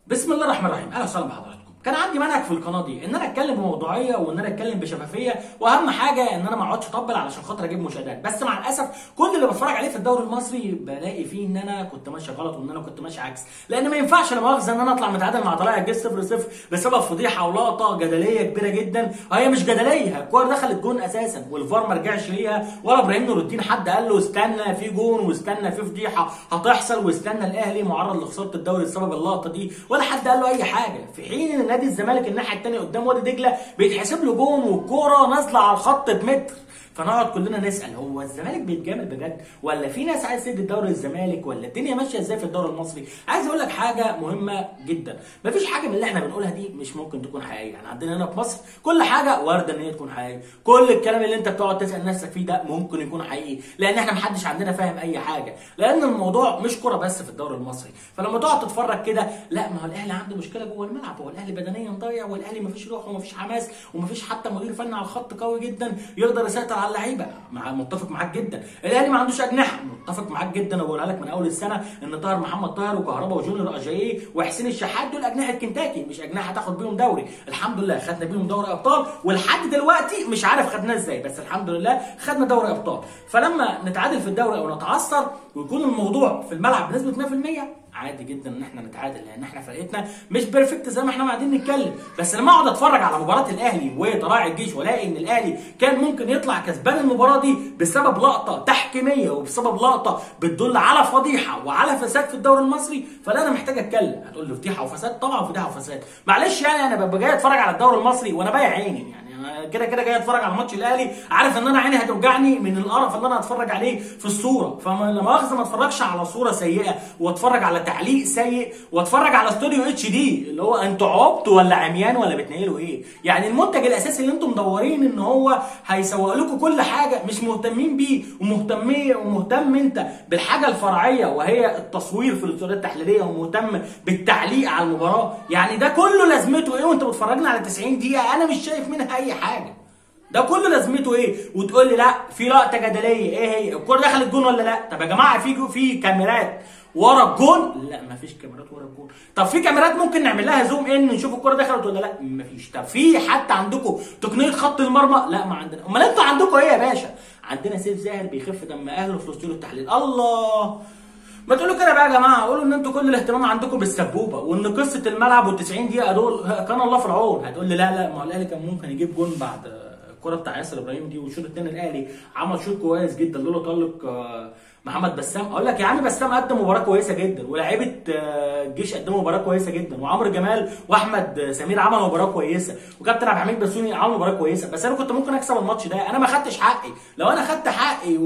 بسم الله الرحمن الرحيم اهلا وسهلا بحضراتكم كان عندي منهج في القناه دي ان انا اتكلم بموضوعيه وان انا اتكلم بشفافيه واهم حاجه ان انا ما اقعدش اطبل علشان خاطر اجيب مشاهدات بس مع الاسف كل اللي بتفرج عليه في الدوري المصري بلاقي فيه ان انا كنت ماشي غلط وان انا كنت ماشي عكس لان ما ينفعش لا مؤاخذه ان انا اطلع متعادل مع طلائع الجيش 0 0 بسبب فضيحه ولقطه جدليه كبيره جدا وهي مش جدليه الكوره دخلت جون اساسا والفار ما رجعش ليها ولا ابراهيم نور الدين حد قال له استنى في جون واستنى في فضيحه هتحصل واستنى الاهلي معرض لخساره الدوري بسبب اللقطه دي ولا حد قال له اي حاجه في حين ان نادي الزمالك الناحيه الثانيه قدام وادي دجله بيتحسب له جون والكوره نازله على الخط بمتر فنقعد كلنا نسال هو الزمالك بيتجامل بجد ولا في ناس عايز تدي الدوري الزمالك ولا الدنيا ماشيه ازاي في الدوري المصري عايز اقول لك حاجه مهمه جدا مفيش حاجه من اللي احنا بنقولها دي مش ممكن تكون حقيقيه يعني عندنا هنا في مصر كل حاجه وارده ان هي تكون حقيقيه كل الكلام اللي انت بتقعد تسال نفسك فيه ده ممكن يكون حقيقي لان احنا محدش عندنا فاهم اي حاجه لان الموضوع مش كوره بس في الدوري المصري فلما تقعد تتفرج كده لا ما هو الاهلي عنده مشكله جوه الملعب هو الاهلي بدنيا ضايع والاهلي مفيش روح ومفيش حماس ومفيش حتى مدير فني على الخط قوي جدا يقدر يسيطر على اللعيبه مع متفق معاك جدا الاهلي ما عندوش اجنحه متفق معاك جدا وبقولها لك من اول السنه ان طاهر محمد طاهر وكهربا وجونيور اجاييه وحسين الشحات دول اجنحه كنتاكي مش اجنحه تاخد بيهم دوري الحمد لله خدنا بيهم دوري ابطال ولحد دلوقتي مش عارف خدناه ازاي بس الحمد لله خدنا دوري ابطال فلما نتعادل في الدوري او نتعثر ويكون الموضوع في الملعب بنسبه 100% عادي جدا ان احنا نتعادل لان احنا فرقتنا مش بيرفكت زي ما احنا قاعدين نتكلم بس لما اقعد اتفرج على مباراه الاهلي وطلائع الجيش والاقي ان الاهلي كان ممكن يطلع كسبان المباراه دي بسبب لقطه تحكيميه وبسبب لقطه بتدل على فضيحه وعلى فساد في الدوري المصري فلا انا محتاج اتكلم هتقول لي فضيحه وفساد طبعا فضيحه وفساد معلش يعني انا ببقى جاي اتفرج على الدوري المصري وانا بايع عيني يعني انا كده كده جاي اتفرج على ماتش الاهلي عارف ان انا عيني هتوجعني من القرف اللي انا هتفرج عليه في الصوره فلما مؤاخذه ما اتفرجش على صوره سيئه واتفرج على تعليق سيء واتفرج على استوديو اتش دي اللي هو انتوا عبطوا ولا عميان ولا بتنقلوا ايه يعني المنتج الاساسي اللي انتم مدورين ان هو هيسوق لكم كل حاجه مش مهتمين بيه ومهتمين ومهتم انت بالحاجه الفرعيه وهي التصوير في الاستوديوهات التحليليه ومهتم بالتعليق على المباراه يعني ده كله لازمته ايه وانت بتفرجنا على 90 دقيقه انا مش شايف منها اي حاجه ده كله لازمته ايه وتقول لي لا في لقطه جدليه ايه هي الكوره دخلت جون ولا لا طب يا جماعه في في كاميرات ورا الجون لا مفيش كاميرات ورا الجون طب في كاميرات ممكن نعمل لها زوم ان نشوف الكوره دخلت ولا لا مفيش طب في حتى عندكم تقنيه خط المرمى لا ما عندنا امال انتوا عندكم ايه يا باشا عندنا سيف زاهر بيخف دم اهله في الاستوديو التحليل الله ما تقولوا كده بقى يا جماعه قولوا ان انتوا كل الاهتمام عندكم بالسبوبه وان قصه الملعب وال 90 دقيقه دول كان الله في العون هتقول لي لا لا ما هو الاهلي كان ممكن يجيب جون بعد الكره بتاع ياسر ابراهيم دي والشوط الثاني الاهلي عمل شوط كويس جدا لولا طلق محمد بسام اقول لك يا عم بسام قدم مباراه كويسه جدا ولاعيبه الجيش قدموا مباراه كويسه جدا وعمرو جمال واحمد سمير عملوا مباراه كويسه وكابتن عبد الحميد بسوني عمل مباراه كويسه بس انا كنت ممكن اكسب الماتش ده انا ما خدتش حقي لو انا خدت حقي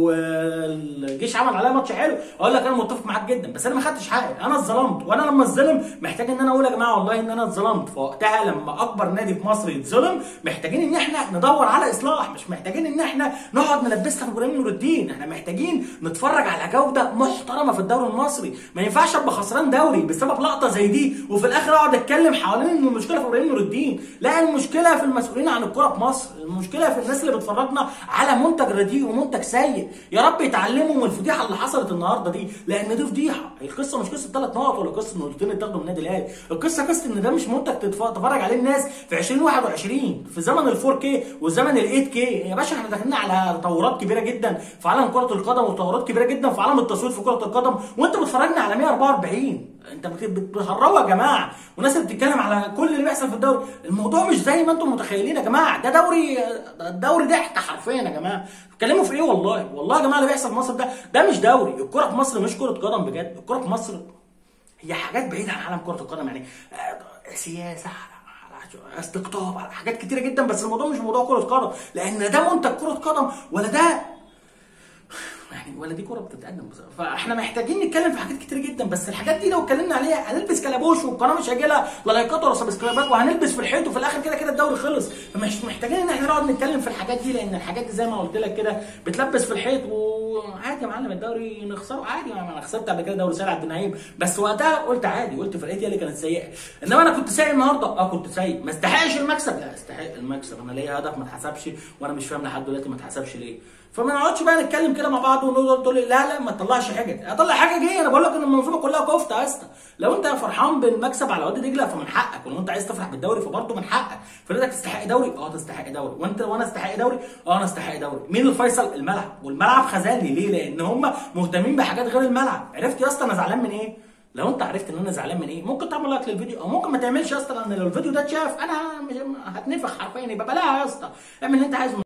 والجيش عمل عليا ماتش حلو اقول لك انا متفق معاك جدا بس انا ما خدتش حقي انا اتظلمت وانا لما اتظلم محتاج ان انا اقول يا جماعه والله ان انا اتظلمت فوقتها لما اكبر نادي في مصر يتظلم محتاجين ان احنا ندور على اصلاح مش محتاجين ان احنا نقعد نلبسها في ابراهيم نور الدين احنا محتاجين نتفرج على جوده محترمه في الدوري المصري ما ينفعش ابقى خسران دوري بسبب لقطه زي دي وفي الاخر اقعد اتكلم حوالين ان المشكله في ابراهيم نور الدين لا المشكله في المسؤولين عن الكره في مصر المشكله في الناس اللي بتفرجنا على منتج رديء ومنتج سيء يا رب يتعلموا من الفضيحه اللي حصلت النهارده دي لان دي فضيحه القصه مش قصه ثلاث نقط ولا قصه نقطتين اتاخدوا من النادي الاهلي القصه قصه ان ده مش منتج تتفرج عليه الناس في 2021 في زمن ال 4 كي وزمن ال 8 كي يا باشا احنا داخلين على تطورات كبيره جدا في عالم كره القدم وتطورات كبيره جدا في عالم التصوير في كره القدم وانت بتفرجنا على 144 انت بتهروا يا جماعه والناس اللي بتتكلم على كل اللي بيحصل في الدوري الموضوع مش زي ما انتم متخيلين يا جماعه ده دوري الدوري ضحك حرفيا يا جماعه بتتكلموا في ايه والله والله يا جماعه اللي بيحصل في مصر ده ده مش دوري الكره في مصر مش كره قدم بجد الكره في مصر هي حاجات بعيده عن عالم كره القدم يعني سياسه استقطاب حاجات كتيره جدا بس الموضوع مش موضوع كره قدم لان ده منتج كره قدم ولا ده يعني ولا دي كوره بتتقدم بصراحه فاحنا محتاجين نتكلم في حاجات كتير جدا بس الحاجات دي لو اتكلمنا عليها هنلبس كلابوش والقناه مش هيجي لها لا لايكات ولا سبسكرايبات وهنلبس في الحيط وفي الاخر كده كده الدوري خلص فمش محتاجين ان احنا نقعد نتكلم في الحاجات دي لان الحاجات دي زي ما قلت لك كده بتلبس في الحيط وعادي يا معلم الدوري نخسره عادي ما انا خسرت قبل كده دوري سهل عبد النعيم بس وقتها قلت عادي قلت فرقتي هي اللي كانت سيئه انما انا كنت سيء النهارده اه كنت سيء ما استحقش المكسب لا استحق المكسب انا ليا هدف ما اتحسبش وانا مش فاهم لحد دلوقتي ما اتحسبش ليه فما نقعدش بقى نتكلم كده مع بعض ونقول تقول تقول لي لا لا ما تطلعش حاجه اطلع حاجه ايه انا بقول لك ان المنظومه كلها كفته يا اسطى لو انت فرحان بالمكسب على وادي دجله فمن حقك ولو انت عايز تفرح بالدوري فبرضه من حقك فريقك تستحق دوري اه تستحق دوري وانت وانا استحق دوري اه انا استحق دوري مين الفيصل الملعب والملعب خذلني ليه لان هم مهتمين بحاجات غير الملعب عرفت يا اسطى انا زعلان من ايه لو انت عرفت ان انا زعلان من ايه ممكن تعمل لايك للفيديو او ممكن ما تعملش يا اسطى لان لو الفيديو ده اتشاف انا مش هتنفخ حرفيا يبقى بلاها يا اسطى اعمل اللي انت عايزه